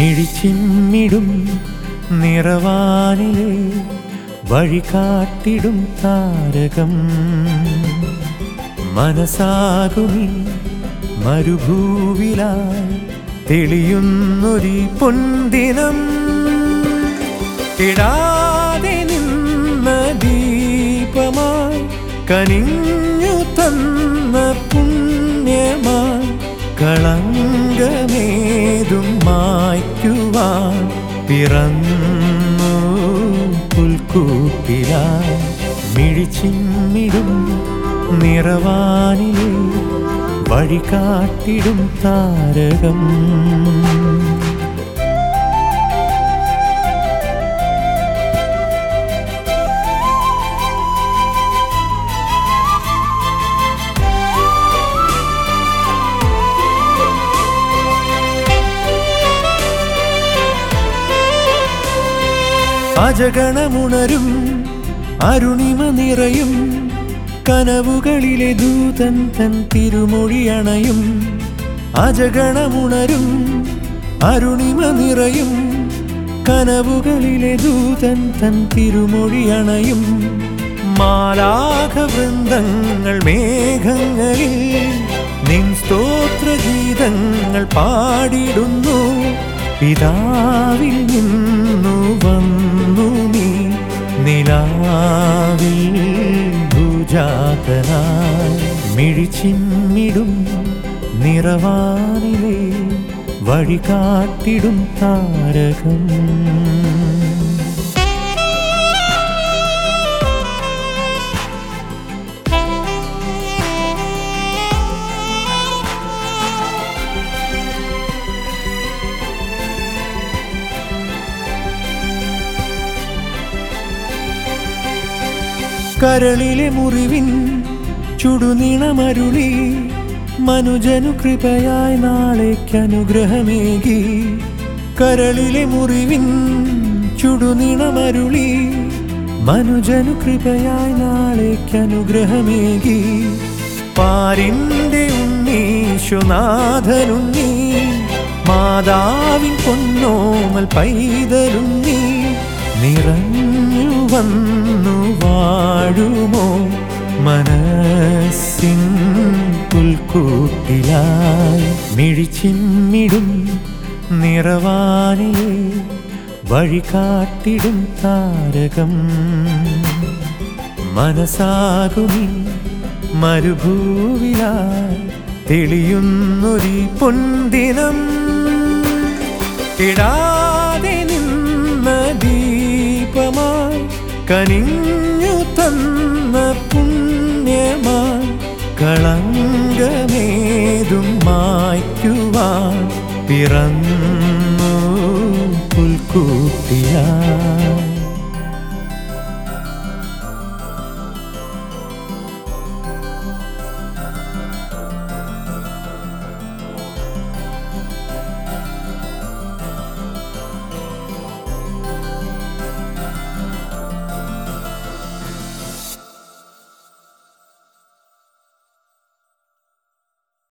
മിഴിച്ചിമ്മിടും നിറവാനിലെ വഴി കാട്ടിടും താരകം മനസ്സാകുമി മരുഭൂവിലായി തെളിയുന്നൊരു പൊന്തിനം ഇടാതെ നിന്ന ദീപമായി കനിഞ്ഞു തന്ന പുണ്യമായി കളങ്കമേതും മായ്ക്കുവാൻ പിറന്നു പുൽക്കൂട്ടിലായി മിഴിച്ചിമ്മിടും നിറവാനിലെ വഴി കാട്ടിടും താരകം അജഗണമുണരും അരുണിമ നിറയും കനവുകളിലെ ദൂതൻ തൻ തിരുമൊഴി അണയും അജഗണമുണരും അരുണിമ നിറയും കനവുകളിലെ ദൂതൻ തൻ തിരുമൊഴി അണയും മാലാഘ വൃന്ദങ്ങൾ മേഘങ്ങളിൽ നിൻ സ്തോത്രഗീതങ്ങൾ പാടിടുന്നു പിതാവിൽ നിന്നു വന്നു നീ നിലാവിൽ ഭുജാതനായി മിഴിച്ചിമ്മിടും നിറവാനിലെ വഴി കാട്ടിടും താരകം കരളിലെ മുറിവിൻ ചുടുനീണമരുളി മനുജനു കൃപയായി നാളേക്കനുഗ്രഹമേകി കരളിലെ മുറിവിൻ ചുടുനീണമരുളി മനുജനു കൃപയായി നാളേക്കനുഗ്രഹമേകി പാരിന്റെ ഉണ്ണീശുനാഥനുണ്ണീ മാതാവിൻ പൊന്നോമൽ പൈതലുണ്ണീ നിറഞ്ഞു വന്നു വാഴുമോ മനസ്സിൻ പുൽക്കൂട്ടിലായി മിഴിച്ചിമ്മിടും നിറവാനിലെ വഴി കാട്ടിടും താരകം മനസ്സാകുമി മരുഭൂവിലായി തെളിയുന്നൊരു പൊന്തിനം ഇടാതെ നിന്ന ദീപമായി കനിഞ്ഞു തന്ന പുണ്യമായി കളങ്കമേതും മായ്ക്കുവാൻ പിറന്നു പുൽക്കൂട്ടിയായി